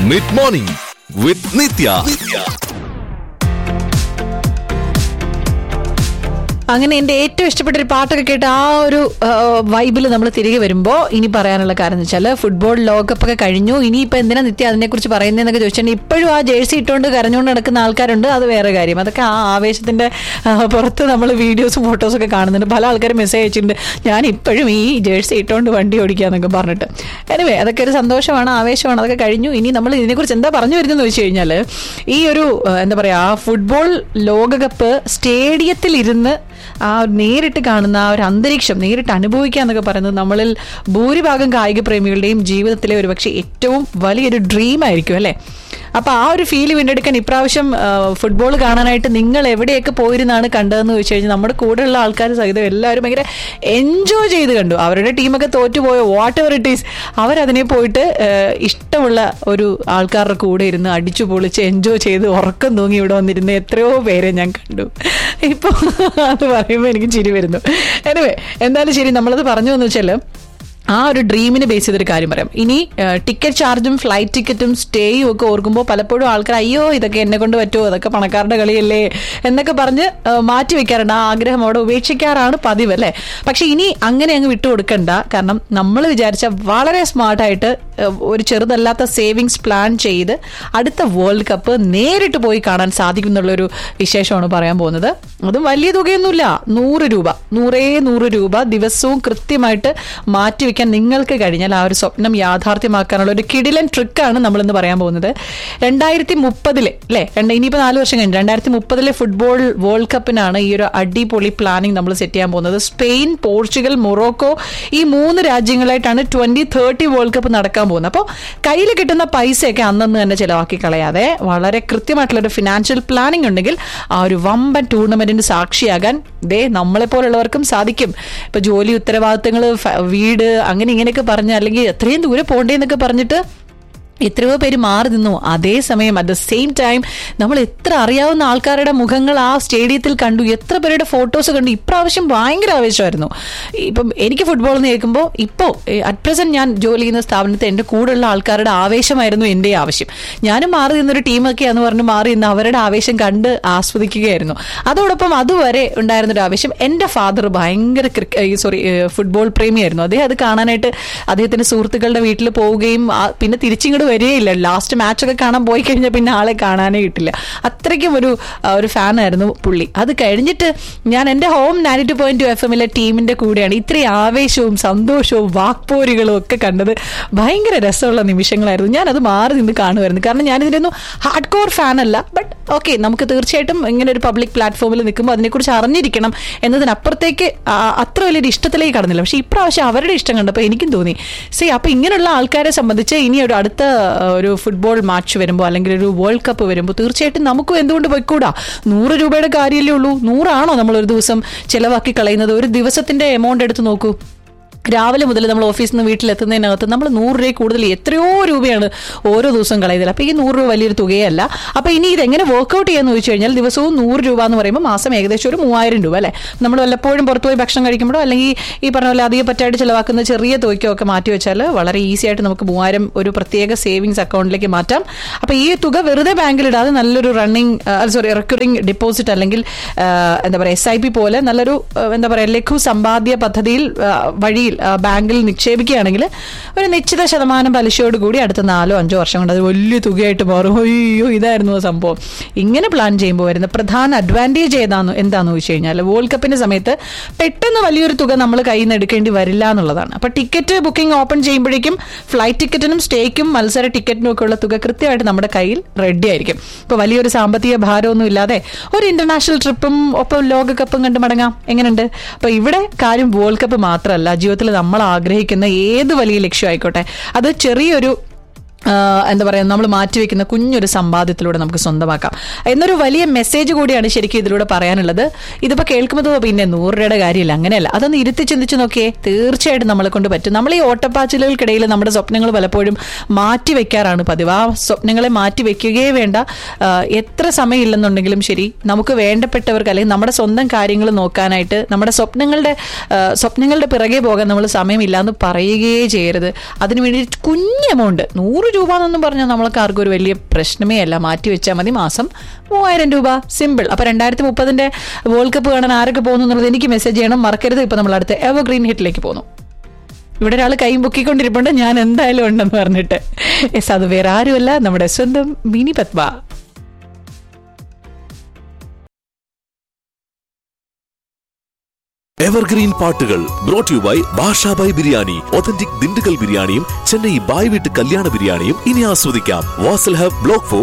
mid morning വിത്ത് നിത്യ അങ്ങനെ എന്റെ ഏറ്റവും ഇഷ്ടപ്പെട്ട ഒരു പാട്ടൊക്കെ കേട്ട് ആ ഒരു വൈബിൽ നമ്മൾ തിരികെ വരുമ്പോൾ ഇനി പറയാനുള്ള കാരണം എന്ന് വെച്ചാൽ ഫുട്ബോൾ ലോകകപ്പ് ഒക്കെ കഴിഞ്ഞു ഇനിയിപ്പോൾ എന്തിനാ നിത്യ അതിനെക്കുറിച്ച് പറയുന്നതെന്നൊക്കെ ചോദിച്ചാൽ ഇപ്പോഴും ആ ജേഴ്സി ഇട്ടുകൊണ്ട് കരഞ്ഞുകൊണ്ട് നടക്കുന്ന ആൾക്കാരുണ്ട് അത് വേറെ കാര്യം അതൊക്കെ ആ ആവേശത്തിന്റെ ആ, പുറത്ത് നമ്മൾ വീഡിയോസും ഫോട്ടോസും ഒക്കെ കാണുന്നുണ്ട് പല ആൾക്കാരും മെസ്സേജ് അയച്ചിട്ടുണ്ട് ഞാൻ ഇപ്പോഴും ഈ ജേഴ്സി ഇട്ടുകൊണ്ട് വണ്ടി ഓടിക്കാന്നൊക്കെ പറഞ്ഞിട്ട് എനിവേ അതൊക്കെ ഒരു സന്തോഷമാണ് ആവേശമാണ് അതൊക്കെ കഴിഞ്ഞു ഇനി നമ്മൾ ഇതിനെക്കുറിച്ച് എന്താ പറഞ്ഞു വരുന്നതെന്ന് വെച്ച് കഴിഞ്ഞാൽ ഈ ഒരു ആ, എന്താ പറയാ ആ ഫുട്ബോൾ ലോകകപ്പ് സ്റ്റേഡിയത്തിൽ ഇരുന്ന് ആ ഒരു നേരിട്ട് കാണുന്ന ആ ഒരു അന്തരീക്ഷം നേരിട്ട് അനുഭവിക്കുക എന്നൊക്കെ പറയുന്നത് നമ്മളിൽ ഭൂരിഭാഗം കായിക പ്രേമികളുടെയും ജീവിതത്തിലെ ഒരു പക്ഷേ ഏറ്റവും വലിയൊരു ഡ്രീം ആയിരിക്കും അല്ലേ അപ്പൊ ആ ഒരു ഫീൽ വീണ്ടെടുക്കാൻ ഇപ്രാവശ്യം ഫുട്ബോൾ കാണാനായിട്ട് നിങ്ങൾ എവിടെയൊക്കെ പോയിരുന്നാണ് കണ്ടതെന്ന് ചോദിച്ചു കഴിഞ്ഞാൽ നമ്മുടെ കൂടെയുള്ള ആൾക്കാർ സഹിതം എല്ലാവരും ഭയങ്കര എൻജോയ് ചെയ്ത് കണ്ടു അവരുടെ ടീമൊക്കെ തോറ്റുപോയോ വാട്ട് എവർ ഇറ്റ് ഈസ് അവരതിനെ പോയിട്ട് ആ, ഇഷ്ടമുള്ള ഒരു ആൾക്കാരുടെ കൂടെ ഇരുന്ന് അടിച്ചു പൊളിച്ച് എൻജോയ് ചെയ്ത് ഉറക്കം തൂങ്ങി ഇവിടെ വന്നിരുന്ന എത്രയോ പേരെ ഞാൻ കണ്ടു ഇപ്പൊ അത് പറയുമ്പോൾ എനിക്ക് ചിരി വരുന്നു എനിവേ എന്തായാലും ശരി നമ്മളത് പറഞ്ഞു എന്ന് വെച്ചാൽ ആ ഒരു ഡ്രീമിന് ബേസ് ചെയ്തൊരു കാര്യം പറയാം ഇനി ടിക്കറ്റ് ചാർജും ഫ്ലൈറ്റ് ടിക്കറ്റും സ്റ്റേയും ഒക്കെ ഓർക്കുമ്പോൾ പലപ്പോഴും ആൾക്കാർ അയ്യോ ഇതൊക്കെ എന്നെ കൊണ്ട് പറ്റുമോ അതൊക്കെ പണക്കാരുടെ കളിയല്ലേ എന്നൊക്കെ പറഞ്ഞ് ആ, മാറ്റി വെക്കാറുണ്ട് ആ ആഗ്രഹം അവിടെ ഉപേക്ഷിക്കാറാണ് പതിവ് അല്ലേ പക്ഷെ ഇനി അങ്ങനെ അങ്ങ് വിട്ടുകൊടുക്കണ്ട കാരണം നമ്മൾ വിചാരിച്ച വളരെ സ്മാർട്ടായിട്ട് ഒരു ചെറുതല്ലാത്ത സേവിങ്സ് പ്ലാൻ ചെയ്ത് അടുത്ത വേൾഡ് കപ്പ് നേരിട്ട് പോയി കാണാൻ സാധിക്കും എന്നുള്ളൊരു വിശേഷമാണ് പറയാൻ പോകുന്നത് അതും വലിയ തുകയൊന്നുമില്ല നൂറ് രൂപ നൂറേ നൂറ് രൂപ ദിവസവും കൃത്യമായിട്ട് മാറ്റിവെക്കാൻ നിങ്ങൾക്ക് കഴിഞ്ഞാൽ ആ ഒരു സ്വപ്നം യാഥാർത്ഥ്യമാക്കാനുള്ള ഒരു കിടിലൻ ട്രിക്കാണ് നമ്മളിന്ന് പറയാൻ പോകുന്നത് രണ്ടായിരത്തി മുപ്പതിലെ അല്ലേ രണ്ട് ഇനിയിപ്പോൾ നാല് വർഷം കഴിഞ്ഞു രണ്ടായിരത്തി മുപ്പതിലെ ഫുട്ബോൾ വേൾഡ് കപ്പിനാണ് ഈ ഒരു അടിപൊളി പ്ലാനിങ് നമ്മൾ സെറ്റ് ചെയ്യാൻ പോകുന്നത് സ്പെയിൻ പോർച്ചുഗൽ മൊറോക്കോ ഈ മൂന്ന് രാജ്യങ്ങളായിട്ടാണ് ട്വന്റി തേർട്ടി വേൾഡ് കപ്പ് നടക്കാൻ പോകുന്നത് അപ്പോൾ കയ്യിൽ കിട്ടുന്ന പൈസയൊക്കെ അന്നന്ന് തന്നെ ചിലവാക്കി കളയാതെ വളരെ കൃത്യമായിട്ടുള്ള ഒരു ഫിനാൻഷ്യൽ പ്ലാനിംഗ് ഉണ്ടെങ്കിൽ ആ ഒരു വമ്പൻ ടൂർണമെന്റിന് സാക്ഷിയാകാൻ ദേ നമ്മളെ പോലുള്ളവർക്കും സാധിക്കും ഇപ്പൊ ജോലി ഉത്തരവാദിത്തങ്ങൾ വീട് അങ്ങനെ ഇങ്ങനെയൊക്കെ പറഞ്ഞ് അല്ലെങ്കിൽ എത്രയും ദൂരെ പോണ്ടേന്നൊക്കെ പറഞ്ഞിട്ട് എത്രയോ പേര് മാറി നിന്നു അതേസമയം അറ്റ് ദ സെയിം ടൈം നമ്മൾ എത്ര അറിയാവുന്ന ആൾക്കാരുടെ മുഖങ്ങൾ ആ സ്റ്റേഡിയത്തിൽ കണ്ടു എത്ര പേരുടെ ഫോട്ടോസ് കണ്ടു ഇപ്രാവശ്യം ഭയങ്കര ആവേശമായിരുന്നു ഇപ്പം എനിക്ക് ഫുട്ബോൾ എന്ന് കേൾക്കുമ്പോൾ ഇപ്പോൾ അറ്റ് പ്രസന്റ് ഞാൻ ജോലി ചെയ്യുന്ന സ്ഥാപനത്തിൽ എൻ്റെ കൂടെയുള്ള ആൾക്കാരുടെ ആവേശമായിരുന്നു എൻ്റെ ആവശ്യം ഞാനും മാറി നിന്നൊരു ടീമൊക്കെയാന്ന് പറഞ്ഞ് മാറി നിന്ന് അവരുടെ ആവേശം കണ്ട് ആസ്വദിക്കുകയായിരുന്നു അതോടൊപ്പം അതുവരെ ഉണ്ടായിരുന്ന ഒരു ആവേശം എൻ്റെ ഫാദർ ഭയങ്കര സോറി ഫുട്ബോൾ പ്രേമിയായിരുന്നു അദ്ദേഹം അത് കാണാനായിട്ട് അദ്ദേഹത്തിന്റെ സുഹൃത്തുക്കളുടെ വീട്ടിൽ പോവുകയും ആ, പിന്നെ തിരിച്ചിങ്ങോട്ട് വരികയില്ല ലാസ്റ്റ് മാച്ചൊക്കെ കാണാൻ പോയി കഴിഞ്ഞാൽ പിന്നെ ആളെ കാണാനേ കിട്ടില്ല അത്രയ്ക്കും ഒരു ആ, ഒരു ഫാനായിരുന്നു പുള്ളി അത് കഴിഞ്ഞിട്ട് ഞാൻ എൻ്റെ home ninety two point two F എമ്മിലെ ടീമിന്റെ കൂടെയാണ് ഇത്രയും ആവേശവും സന്തോഷവും വാക്പോരുകളും ഒക്കെ കണ്ടത് ഭയങ്കര രസമുള്ള നിമിഷങ്ങളായിരുന്നു ഞാൻ അത് മാറി നിന്ന് കാണുമായിരുന്നു കാരണം ഞാൻ ഇതിനൊന്നും ഹാർഡ് കോർ ഫാൻ അല്ല ബട്ട് ഓക്കെ നമുക്ക് തീർച്ചയായിട്ടും ഇങ്ങനെ ഒരു പബ്ലിക് പ്ലാറ്റ്ഫോമിൽ നിൽക്കുമ്പോൾ അതിനെക്കുറിച്ച് അറിഞ്ഞിരിക്കണം എന്നതിനപ്പുറത്തേക്ക് ആ, അത്ര വലിയൊരു ഇഷ്ടത്തിലേക്ക് കടന്നില്ല പക്ഷേ ഇപ്രാവശ്യം അവരുടെ ഇഷ്ടം കണ്ടപ്പോൾ എനിക്കും തോന്നി സേ അപ്പോൾ ഇങ്ങനെയുള്ള ആൾക്കാരെ സംബന്ധിച്ച് ഇനി ഒരു അടുത്ത ആ, ഒരു ഫുട്ബോൾ മാച്ച് വരുമ്പോൾ അല്ലെങ്കിൽ ഒരു വേൾഡ് കപ്പ് വരുമ്പോൾ തീർച്ചയായിട്ടും നമുക്കും എന്തുകൊണ്ട് പോയിക്കൂടാ നൂറ് രൂപയുടെ കാര്യമല്ലേ ഉള്ളൂ നൂറാണോ നമ്മൾ ഒരു ദിവസം ചിലവാക്കി കളയുന്നത് ഒരു ദിവസത്തിന്റെ എമൗണ്ട് എടുത്ത് നോക്കൂ രാവിലെ മുതൽ നമ്മൾ ഓഫീസിൽ നിന്ന് വീട്ടിലെത്തുന്നതിനകത്ത് നമ്മൾ നൂറ് രൂപ കൂടുതൽ എത്രയോ രൂപയാണ് ഓരോ ദിവസവും കളയുന്നത് അപ്പോൾ ഈ നൂറ് രൂപ വലിയൊരു തുകയല്ല അപ്പോൾ ഇനി ഇതെങ്ങനെ വർക്കൗട്ട് ചെയ്യാന്ന് ചോദിച്ചു കഴിഞ്ഞാൽ ദിവസവും നൂറ് രൂപ എന്ന് പറയുമ്പോൾ മാസം ഏകദേശം ഒരു മൂവായിരം രൂപ അല്ലേ നമ്മൾ വല്ലപ്പോഴും പുറത്തു പോയി ഭക്ഷണം കഴിക്കുമ്പോഴോ അല്ലെങ്കിൽ ഈ പറഞ്ഞ പോലെ അധികം പറ്റായിട്ട് ചിലവാക്കുന്ന ചെറിയ തുകയ്ക്കോ ഒക്കെ മാറ്റി വെച്ചാൽ വളരെ ഈസി ആയിട്ട് നമുക്ക് മൂവായിരം ഒരു പ്രത്യേക സേവിങ്സ് അക്കൗണ്ടിലേക്ക് മാറ്റാം അപ്പോൾ ഈ തുക വെറുതെ ബാങ്കിൽ ഇടാതെ നല്ലൊരു റണ്ണിങ് സോറി റെക്കറിംഗ് ഡിപ്പോസിറ്റ് അല്ലെങ്കിൽ ആ, എന്താ പറയുക എസ് ഐ പി പോലെ നല്ലൊരു ആ, എന്താ പറയുക ലഘു സമ്പാദ്യ പദ്ധതിയിൽ ആ, വഴിയിൽ ആ, ബാങ്കിൽ നിക്ഷേപിക്കുകയാണെങ്കിൽ ഒരു നിശ്ചിത ശതമാനം പലിശയോട് കൂടി അടുത്ത നാലോ അഞ്ചോ വർഷം കൊണ്ട് അത് വലിയ തുകയായിട്ട് മാറും അയ്യോ ഇതായിരുന്നു ആ സംഭവം ഇങ്ങനെ പ്ലാൻ ചെയ്യുമ്പോൾ വരുന്ന പ്രധാന അഡ്വാൻറ്റേജ് ഏതാന്ന് എന്താന്ന് ചോദിച്ചു കഴിഞ്ഞാൽ വേൾഡ് കപ്പിന്റെ സമയത്ത് പെട്ടെന്ന് വലിയൊരു തുക നമ്മൾ കയ്യിൽ നിന്ന് എടുക്കേണ്ടി വരില്ല എന്നുള്ളതാണ് അപ്പൊ ടിക്കറ്റ് ബുക്കിംഗ് ഓപ്പൺ ചെയ്യുമ്പോഴേക്കും ഫ്ലൈറ്റ് ടിക്കറ്റിനും സ്റ്റേക്കും മത്സര ടിക്കറ്റിനും ഒക്കെ ഉള്ള തുക കൃത്യമായിട്ട് നമ്മുടെ കയ്യിൽ റെഡി ആയിരിക്കും ഇപ്പൊ വലിയൊരു സാമ്പത്തിക ഭാരമൊന്നും ഇല്ലാതെ ഒരു ഇന്റർനാഷണൽ ട്രിപ്പും ഒപ്പം ലോകകപ്പും കണ്ടു മടങ്ങാം എങ്ങനെയുണ്ട് അപ്പൊ ഇവിടെ കാര്യം വേൾഡ് കപ്പ് മാത്രമല്ല ജീവിതത്തിൽ നമ്മൾ ആഗ്രഹിക്കുന്ന ഏത് വലിയ ലക്ഷ്യം ആയിക്കോട്ടെ അത് ചെറിയൊരു ആ, എന്താ പറയുക നമ്മൾ മാറ്റിവെക്കുന്ന കുഞ്ഞൊരു സമ്പാദ്യത്തിലൂടെ നമുക്ക് സ്വന്തമാക്കാം എന്നൊരു വലിയ മെസ്സേജ് കൂടിയാണ് ശരിക്കും ഇതിലൂടെ പറയാനുള്ളത് ഇതിപ്പോൾ കേൾക്കുമ്പോൾ തോന്നും, പിന്നെ നൂറ് രൂപയുടെ കാര്യമില്ല അങ്ങനെയല്ല അതൊന്ന് ഇരുത്തി ചിന്തിച്ച് നോക്കിയേ തീർച്ചയായിട്ടും നമ്മളെ കൊണ്ട് പറ്റും നമ്മൾ ഈ ഓട്ടപ്പാച്ചിലുകൾക്കിടയിൽ നമ്മുടെ സ്വപ്നങ്ങൾ പലപ്പോഴും മാറ്റി വെക്കാറാണ് പതിവ് ആ സ്വപ്നങ്ങളെ മാറ്റി വെക്കുകയേ വേണ്ട ആ, എത്ര സമയമില്ലെന്നുണ്ടെങ്കിലും ശരി നമുക്ക് വേണ്ടപ്പെട്ടവർക്ക് അല്ലെങ്കിൽ നമ്മുടെ സ്വന്തം കാര്യങ്ങൾ നോക്കാനായിട്ട് നമ്മുടെ സ്വപ്നങ്ങളുടെ ആ, സ്വപ്നങ്ങളുടെ പിറകെ പോകാൻ നമ്മൾ സമയമില്ല എന്ന് പറയുകയേ ചെയ്യരുത് അതിനു വേണ്ടി കുഞ്ഞ് എമൗണ്ട് നൂറ് രൂപ എന്നൊന്നും പറഞ്ഞാൽ നമ്മൾക്ക് ആർക്കും ഒരു വലിയ പ്രശ്നമേ അല്ല മാറ്റി വെച്ചാൽ മതി മാസം മൂവായിരം രൂപ സിമ്പിൾ അപ്പൊ രണ്ടായിരത്തി മുപ്പതിന്റെ വേൾഡ് കപ്പ് കാണാൻ ആരൊക്കെ പോകുന്നു എന്നുള്ളത് എനിക്ക് മെസ്സേജ് ചെയ്യണം മറക്കരുത് ഇപ്പൊ നമ്മൾ അടുത്ത എവർഗ്രീൻ ഹിറ്റിലേക്ക് പോകുന്നു ഇവിടെ ഒരാൾ കൈ പൊക്കിക്കൊണ്ടിരിപ്പുണ്ട് ഞാൻ എന്തായാലും ഉണ്ടെന്ന് പറഞ്ഞിട്ട് യെസ് അത് വേറെ ആരുമല്ല നമ്മുടെ സ്വന്തം മിനി പത്മ എവർഗ്രീൻ പാട്ടുകൾ brought you by Bashabhai biryani authentic Dindigul ബിരിയാണിയും ചെന്നൈ ബായ് വീട്ട് കല്യാണ ബിരിയാണിയും ഇനി ആസ്വദിക്കാം വാസൽ ഹബ് ബ്ലോക്ക് ഫോർ